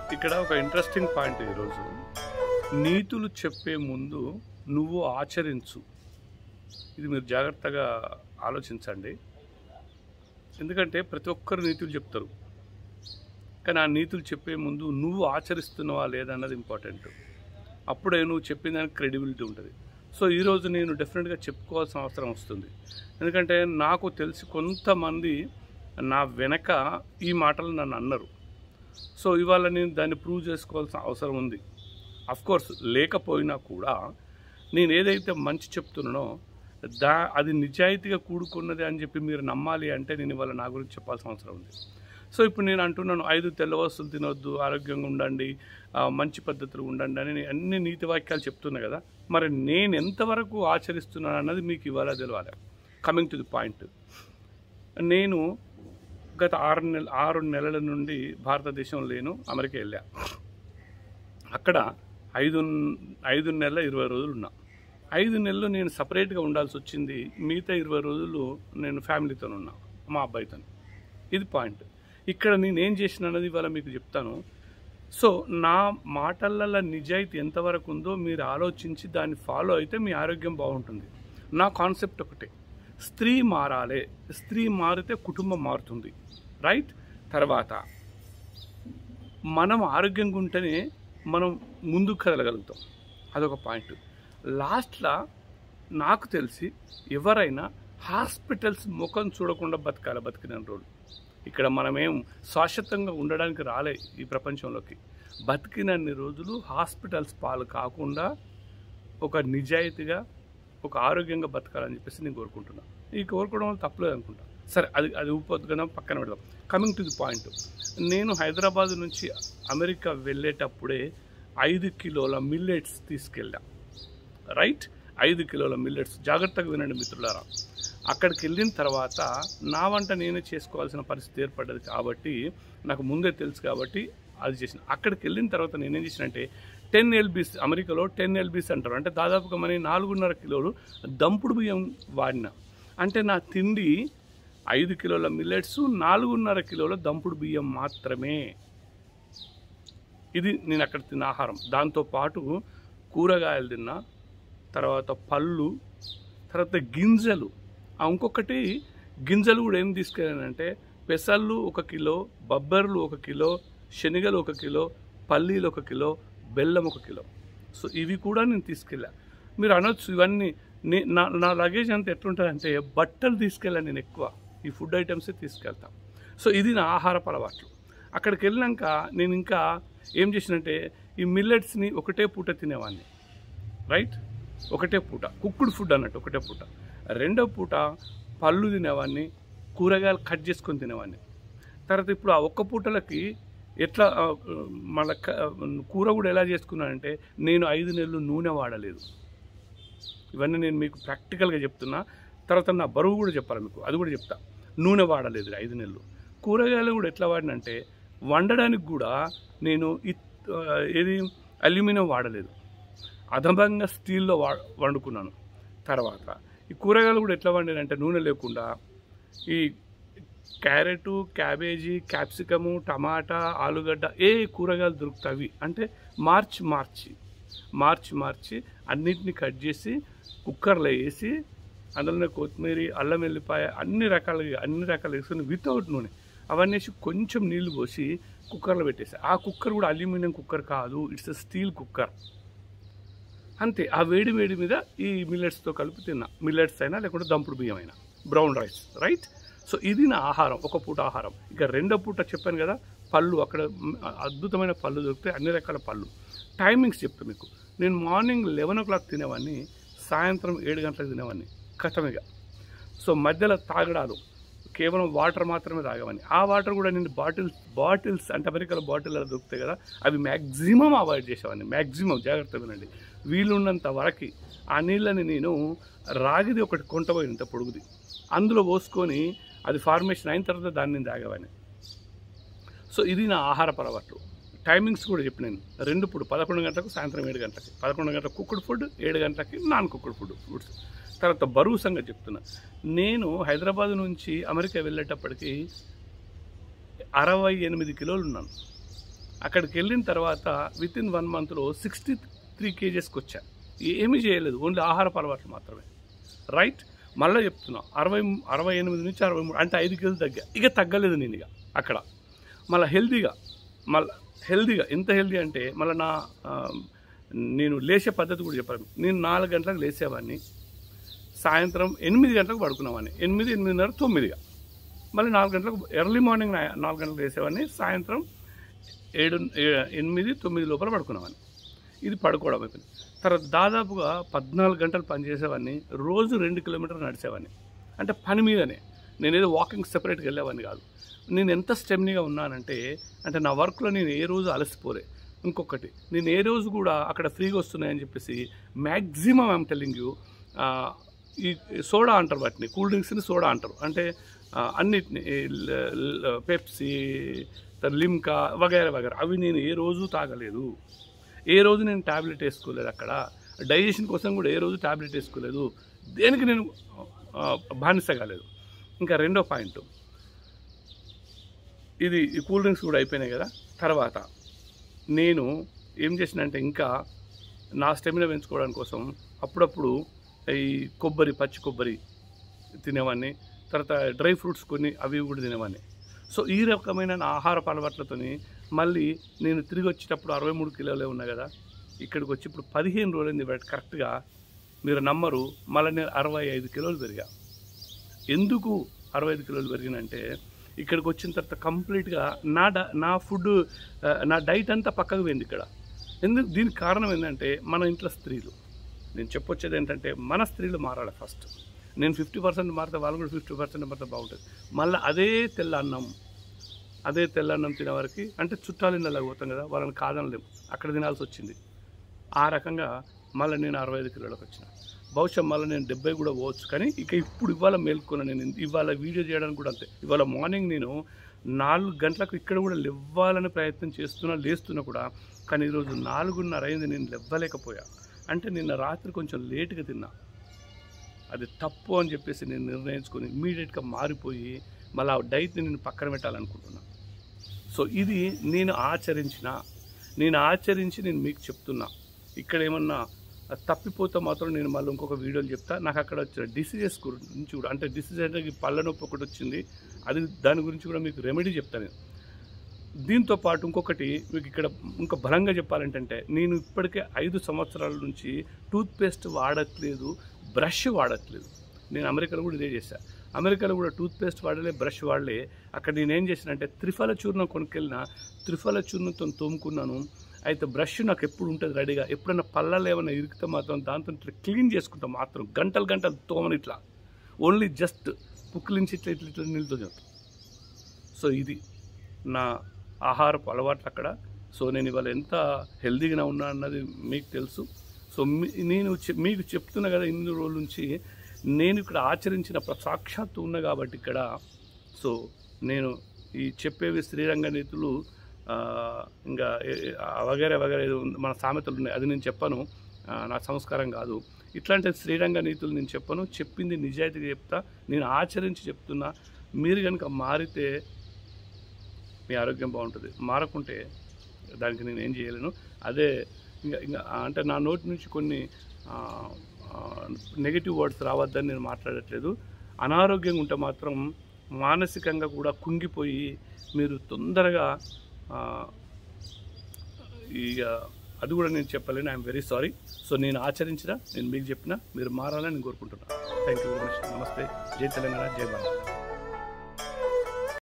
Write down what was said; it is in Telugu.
ఇక్కడ ఒక ఇంట్రెస్టింగ్ పాయింట్ ఈరోజు నీతులు చెప్పే ముందు నువ్వు ఆచరించు ఇది మీరు జాగ్రత్తగా ఆలోచించండి ఎందుకంటే ప్రతి ఒక్కరు నీతులు చెప్తారు కానీ ఆ నీతులు చెప్పే ముందు నువ్వు ఆచరిస్తున్నావా లేదన్నది ఇంపార్టెంట్ అప్పుడే నువ్వు చెప్పిన దానికి క్రెడిబిలిటీ ఉంటుంది సో ఈరోజు నేను డెఫినెట్గా చెప్పుకోవాల్సిన అవసరం వస్తుంది ఎందుకంటే నాకు తెలిసి కొంతమంది నా వెనక ఈ మాటలు నన్ను అన్నారు సో ఇవాళ నేను దాన్ని ప్రూవ్ చేసుకోవాల్సిన అవసరం ఉంది కోర్స్ లేకపోయినా కూడా నేను ఏదైతే మంచి చెప్తున్నానో దా అది నిజాయితీగా కూడుకున్నది అని చెప్పి మీరు నమ్మాలి అంటే నేను ఇవాళ నా గురించి చెప్పాల్సిన అవసరం ఉంది సో ఇప్పుడు నేను అంటున్నాను ఐదు తెల్ల వస్తువులు తినొద్దు ఆరోగ్యంగా ఉండండి ఆ, మంచి పద్ధతులు ఉండండి అని నేను అన్ని నీతి వాక్యాలు చెప్తున్నా కదా మరి నేను ఎంతవరకు ఆచరిస్తున్నాను అన్నది మీకు ఇవాళ తెలవాలి కమింగ్ టు ది పాయింట్ నేను గత ఆరు నెల ఆరు నెలల నుండి భారతదేశం లేను అమెరికా వెళ్ళా అక్కడ ఐదు ఐదు నెలల ఇరవై రోజులు ఉన్నా ఐదు నెలలు నేను సపరేట్గా ఉండాల్సి వచ్చింది మిగతా ఇరవై రోజులు నేను ఫ్యామిలీతో ఉన్నా మా అబ్బాయితో ఇది పాయింట్ ఇక్కడ నేను ఏం చేసిన అన్నది ఇవాళ మీకు చెప్తాను సో నా మాటలలో నిజాయితీ ఎంతవరకు ఉందో మీరు ఆలోచించి దాన్ని ఫాలో అయితే మీ ఆరోగ్యం బాగుంటుంది నా కాన్సెప్ట్ ఒకటే స్త్రీ మారాలి స్త్రీ మారితే కుటుంబం మారుతుంది రైట్ తర్వాత మనం ఆరోగ్యంగా ఉంటేనే మనం ముందుకు కదలగలుగుతాం అదొక పాయింట్ లాస్ట్లో నాకు తెలిసి ఎవరైనా హాస్పిటల్స్ ముఖం చూడకుండా బతకాలి బతికిన రోజులు ఇక్కడ మనమేం శాశ్వతంగా ఉండడానికి రాలే ఈ ప్రపంచంలోకి బతికినన్ని రోజులు హాస్పిటల్స్ పాలు కాకుండా ఒక నిజాయితీగా ఒక ఆరోగ్యంగా బతకాలని చెప్పేసి నేను కోరుకుంటున్నాను ఈ కోరుకోవడం వల్ల తప్పలేదు అనుకుంటా సరే అది అది ఊపొద్దు కదా పక్కన పెడదాం కమింగ్ టు ది పాయింట్ నేను హైదరాబాద్ నుంచి అమెరికా వెళ్ళేటప్పుడే ఐదు కిలోల మిల్లెట్స్ తీసుకెళ్ళా రైట్ ఐదు కిలోల మిల్లెట్స్ జాగ్రత్తగా వినండి మిత్రులారా అక్కడికి వెళ్ళిన తర్వాత నా వంట నేనే చేసుకోవాల్సిన పరిస్థితి ఏర్పడ్డది కాబట్టి నాకు ముందే తెలుసు కాబట్టి అది చేసిన అక్కడికి వెళ్ళిన తర్వాత నేనేం చేసినంటే టెన్ ఎల్బీస్ అమెరికాలో టెన్ ఎల్బీస్ అంటారు అంటే దాదాపుగా మరి నాలుగున్నర కిలోలు దంపుడు బియ్యం వాడిన అంటే నా తిండి ఐదు కిలోల మిల్లెట్స్ నాలుగున్నర కిలోల దంపుడు బియ్యం మాత్రమే ఇది నేను అక్కడ తిన్న ఆహారం దాంతోపాటు కూరగాయలు తిన్నా తర్వాత పళ్ళు తర్వాత గింజలు ఆ ఇంకొకటి గింజలు కూడా ఏం తీసుకెళ్ళానంటే పెసళ్ళు ఒక కిలో బొబ్బర్లు ఒక కిలో శనగలు ఒక కిలో పల్లీలు ఒక కిలో బెల్లం ఒక కిలో సో ఇవి కూడా నేను తీసుకెళ్ళా మీరు అనొచ్చు ఇవన్నీ నే నా నా లగేజ్ అంతా ఎట్లుంటుందంటే బట్టలు తీసుకెళ్ళాను నేను ఎక్కువ ఈ ఫుడ్ ఐటమ్సే తీసుకెళ్తాను సో ఇది నా ఆహారపు అలవాట్లు అక్కడికి వెళ్ళినాక నేను ఇంకా ఏం చేసినంటే ఈ మిల్లెట్స్ని ఒకటే పూట తినేవాడిని రైట్ ఒకటే పూట కుక్కుడు ఫుడ్ అన్నట్టు ఒకటే పూట రెండో పూట పళ్ళు తినేవాడిని కూరగాయలు కట్ చేసుకొని తినేవాడిని తర్వాత ఇప్పుడు ఆ ఒక్క పూటలకి ఎట్లా ఆ, మళ్ళా క- కూర కూడా ఎలా చేసుకున్నానంటే నేను ఐదు నెలలు నూనె వాడలేదు ఇవన్నీ నేను మీకు ప్రాక్టికల్గా చెప్తున్నా తర్వాత నా బరువు కూడా చెప్పాలి మీకు అది కూడా చెప్తా నూనె వాడలేదు ఐదు నెలలు కూరగాయలు కూడా ఎట్లా వాడినంటే వండడానికి కూడా నేను ఇత్ ఆ, ఏది అల్యూమినియం వాడలేదు అదనంగా స్టీల్లో వా వండుకున్నాను తర్వాత ఈ కూరగాయలు కూడా ఎట్లా వండానంటే నూనె లేకుండా ఈ క్యారెట్ క్యాబేజీ క్యాప్సికము టమాటా ఆలుగడ్డ ఏ కూరగాయలు దొరుకుతాయి అంటే మార్చి మార్చి మార్చి మార్చి అన్నిటిని కట్ చేసి కుక్కర్లో వేసి అందులోనే కొత్తిమీర అల్లం వెల్లిపాయ అన్ని రకాలుగా అన్ని రకాలు వేసుకొని వితౌట్ నూనె అవన్నీ వేసి కొంచెం నీళ్లు పోసి కుక్కర్లో పెట్టేసి ఆ కుక్కర్ కూడా అల్యూమినియం కుక్కర్ కాదు ఇట్స్ స్టీల్ కుక్కర్ అంతే ఆ వేడి వేడి మీద ఈ మిల్లెట్స్తో కలిపి తిన్నా మిల్లెట్స్ అయినా లేకుంటే దంపుడు బియ్యం అయినా బ్రౌన్ రైస్ రైట్ సో ఇది నా ఆహారం ఒక పూట ఆహారం ఇక రెండో పూట చెప్పాను కదా పళ్ళు అక్కడ మ్, అద్భుతమైన పళ్ళు దొరుకుతాయి అన్ని రకాల పళ్ళు టైమింగ్స్ చెప్తా మీకు నేను మార్నింగ్ లెవెన్ ఓ క్లాక్ తినేవాడిని సాయంత్రం ఏడు గంటలకు తినేవాడిని కథమిగా సో మధ్యలో తాగడాలు కేవలం వాటర్ మాత్రమే తాగేవాడిని ఆ వాటర్ కూడా నేను బాటిల్స్ బాటిల్స్ అంటే అమెరికాలో బాటిల్ అలా దొరుకుతాయి కదా అవి మ్యాక్సిమం అవాయిడ్ చేసేవాడిని మ్యాక్సిమం జాగ్రత్త వినండి వీలున్నంత వరకు ఆ నీళ్ళని నేను రాగిది ఒకటి కొంటపోయినంత పొడుగుది అందులో పోసుకొని అది ఫార్మేషన్ అయిన తర్వాత దాన్ని నేను తాగేవాడిని సో ఇది నా ఆహార అలవాట్లు టైమింగ్స్ కూడా చెప్పినాను రెండు ఫుడ్ పదకొండు గంటలకు సాయంత్రం ఏడు గంటలకి పదకొండు గంటలకు కుక్కుడు ఫుడ్ ఏడు గంటలకి నాన్ కుక్కుడు ఫుడ్ ఫుడ్స్ తర్వాత బరువు సంగతి చెప్తున్నా నేను హైదరాబాద్ నుంచి అమెరికా వెళ్ళేటప్పటికి అరవై ఎనిమిది కిలోలు ఉన్నాను అక్కడికి వెళ్ళిన తర్వాత విత్ ఇన్ వన్ మంత్లో సిక్స్టీ త్రీ కేజెస్కి వచ్చా ఏమీ చేయలేదు ఓన్లీ ఆహారపు అలవాట్లు మాత్రమే రైట్ మళ్ళీ చెప్తున్నా అరవై అరవై ఎనిమిది నుంచి అరవై మూడు అంటే ఐదు కేజీలు తగ్గా ఇక తగ్గలేదు నేను ఇక అక్కడ మళ్ళీ హెల్తీగా మళ్ళీ హెల్తీగా ఎంత హెల్తీ అంటే మళ్ళీ నా ఆ, నేను లేచే పద్ధతి కూడా చెప్పాను నేను నాలుగు గంటలకు లేచేవాడిని సాయంత్రం ఎనిమిది గంటలకు పడుకునేవాడిని ఎనిమిది ఎనిమిదిన్నర తొమ్మిదిగా మళ్ళీ నాలుగు గంటలకు ఎర్లీ మార్నింగ్ నా- నాలుగు గంటలకు లేసేవాడిని సాయంత్రం ఏడు ఏ- ఎనిమిది తొమ్మిది లోపల పడుకునేవాడిని ఇది పడుకోవడం అయిపోయింది తర్వాత దాదాపుగా పద్నాలుగు గంటలు పనిచేసేవాడిని రోజు రెండు కిలోమీటర్లు నడిచేవాడిని అంటే పని మీదనే నేను ఏదో వాకింగ్ సెపరేట్గా వెళ్ళేవాడిని కాదు నేను ఎంత స్టెమ్నీగా ఉన్నానంటే అంటే నా వర్క్లో నేను ఏ రోజు అలసిపోలే ఇంకొకటి నేను ఏ రోజు కూడా అక్కడ ఫ్రీగా వస్తున్నాయని చెప్పేసి మ్యాక్సిమం ఐమ్ టెల్లింగ్ యూ ఈ సోడా అంటారు వాటిని కూల్ డ్రింక్స్ని సోడా అంటారు అంటే ఆ, అన్నిటిని ఈ ల- ల- పెప్సీ తర్వాత లిమ్కా వగైరా వగైరా అవి నేను ఏ రోజు తాగలేదు ఏ రోజు నేను ట్యాబ్లెట్ వేసుకోలేదు అక్కడ డైజెషన్ కోసం కూడా ఏ రోజు ట్యాబ్లెట్ వేసుకోలేదు దేనికి నేను ఆ, బానిస కాలేదు ఇంకా రెండో పాయింట్ ఇది ఈ కూల్ డ్రింక్స్ కూడా అయిపోయినాయి కదా తర్వాత నేను ఏం చేసినంటే ఇంకా నా స్టెమినా పెంచుకోవడానికి కోసం అప్పుడప్పుడు ఈ కొబ్బరి పచ్చి కొబ్బరి తినేవాడిని తర్వాత డ్రై ఫ్రూట్స్ కొన్ని అవి కూడా తినేవాడిని సో ఈ రకమైన నా ఆహారపు అలవాట్లతోని మళ్ళీ నేను తిరిగి వచ్చేటప్పుడు అరవై మూడు కిలోలే ఉన్నా కదా ఇక్కడికి వచ్చి ఇప్పుడు పదిహేను రోజులైంది బట్ కరెక్ట్గా మీరు నమ్మరు మళ్ళీ నేను అరవై ఐదు కిలోలు పెరిగా ఎందుకు అరవై ఐదు కిలోలు పెరిగినంటే ఇక్కడికి వచ్చిన తర్వాత కంప్లీట్గా నా డ నా ఫుడ్ ఆ, నా డైట్ అంతా పక్కకు పోయింది ఇక్కడ ఎందుకు దీనికి కారణం ఏంటంటే మన ఇంట్లో స్త్రీలు నేను చెప్పొచ్చేది ఏంటంటే మన స్త్రీలు మారాలి ఫస్ట్ నేను ఫిఫ్టీ పర్సెంట్ మారితే వాళ్ళు కూడా ఫిఫ్టీ పర్సెంట్ మారితే బాగుంటుంది మళ్ళీ అదే తెల్ల అన్నం అదే తెల్ల అన్నం తినేవారికి అంటే చుట్టాలు ఇళ్ళకి పోతాం కదా వాళ్ళని కాదనలేము అక్కడ తినాల్సి వచ్చింది ఆ రకంగా మళ్ళీ నేను అరవై ఐదు కిలోలకు వచ్చిన బహుశా మళ్ళీ నేను డెబ్బై కూడా పోవచ్చు కానీ ఇక ఇప్పుడు ఇవాళ మేల్కొన్నా నేను ఇవాళ వీడియో చేయడానికి కూడా అంతే ఇవాళ మార్నింగ్ నేను నాలుగు గంటలకు ఇక్కడ కూడా లేవ్వాలని ప్రయత్నం చేస్తున్నా లేస్తున్నా కూడా కానీ ఈరోజు నాలుగున్నర అయింది నేను లేవ్వలేకపోయా అంటే నిన్న రాత్రి కొంచెం లేటుగా తిన్నా అది తప్పు అని చెప్పేసి నేను నిర్ణయించుకొని ఇమీడియట్గా మారిపోయి మళ్ళీ ఆ డైట్ని నేను పక్కన పెట్టాలనుకుంటున్నా సో ఇది నేను ఆచరించిన నేను ఆచరించి నేను మీకు చెప్తున్నా ఇక్కడ ఏమన్నా తప్పిపోతే మాత్రం నేను మళ్ళీ ఇంకొక వీడియోలు చెప్తా నాకు అక్కడ వచ్చిన డిసీజెస్ గురించి కూడా అంటే డిసీజ్ అంటే ఈ పళ్ళ నొప్పి ఒకటి వచ్చింది అది దాని గురించి కూడా మీకు రెమెడీ చెప్తాను నేను దీంతో పాటు ఇంకొకటి మీకు ఇక్కడ ఇంకా బలంగా చెప్పాలంటే నేను ఇప్పటికే ఐదు సంవత్సరాల నుంచి టూత్పేస్ట్ వాడట్లేదు బ్రష్ వాడట్లేదు నేను అమెరికాలో కూడా ఇదే చేశాను అమెరికాలో కూడా టూత్పేస్ట్ వాడలే బ్రష్ వాడలే అక్కడ నేను ఏం చేశానంటే త్రిఫల చూర్ణం కొనుక్కెళ్ళిన త్రిఫల చూర్ణంతో తోముకున్నాను అయితే బ్రష్ నాకు ఎప్పుడు ఉంటుంది రెడీగా ఎప్పుడైనా పళ్ళలో ఏమైనా ఇరికితే మాత్రం దాంతో ఇట్లా క్లీన్ చేసుకుంటా మాత్రం గంటలు గంటలు తోమని ఇట్లా ఓన్లీ జస్ట్ పుక్కిలించి ఇట్లా ఇట్లా ఇట్లా నీళ్ళతో చెప్తాను సో ఇది నా ఆహారపు అలవాట్లు అక్కడ సో నేను ఇవాళ ఎంత హెల్దీగా ఉన్నా అన్నది మీకు తెలుసు సో మీ- నేను చె- మీకు చెప్తున్నా కదా ఇన్ని రోజుల నుంచి నేను ఇక్కడ ఆచరించిన ప్ర- సాక్షాత్తు ఉన్నా కాబట్టి ఇక్కడ సో నేను ఈ చెప్పేవి శ్రీరంగ నీతులు ఆ, ఇంకా ఏ- ఏ- ఆ వగేరే వగేరే ఏదో ఉంది, మన సామెతలు ఉన్నాయి అది నేను చెప్పను ఆ, నా సంస్కారం కాదు ఇట్లాంటి శ్రీరంగ నీతులు నేను చెప్పను చెప్పింది నిజాయితీగా చెప్తా నేను ఆచరించి చెప్తున్నా మీరు కనుక మారితే మీ ఆరోగ్యం బాగుంటుంది మారకుంటే దానికి నేను ఏం చేయలేను అదే ఇంకా ఇంకా అంటే నా నోటి నుంచి కొన్ని నెగిటివ్ వర్డ్స్ రావద్దని నేను మాట్లాడట్లేదు అనారోగ్యంగా ఉంటే మాత్రం మానసికంగా కూడా కుంగిపోయి మీరు తొందరగా ఆ, ఇక అది కూడా నేను చెప్పలేను ఐఎమ్ వెరీ సారీ సో నేను ఆచరించిన నేను మీకు చెప్పిన మీరు మారాలని నేను కోరుకుంటున్నాను థ్యాంక్ యూ వెరీ మచ్ నమస్తే జై తెలంగాణ జై భారత్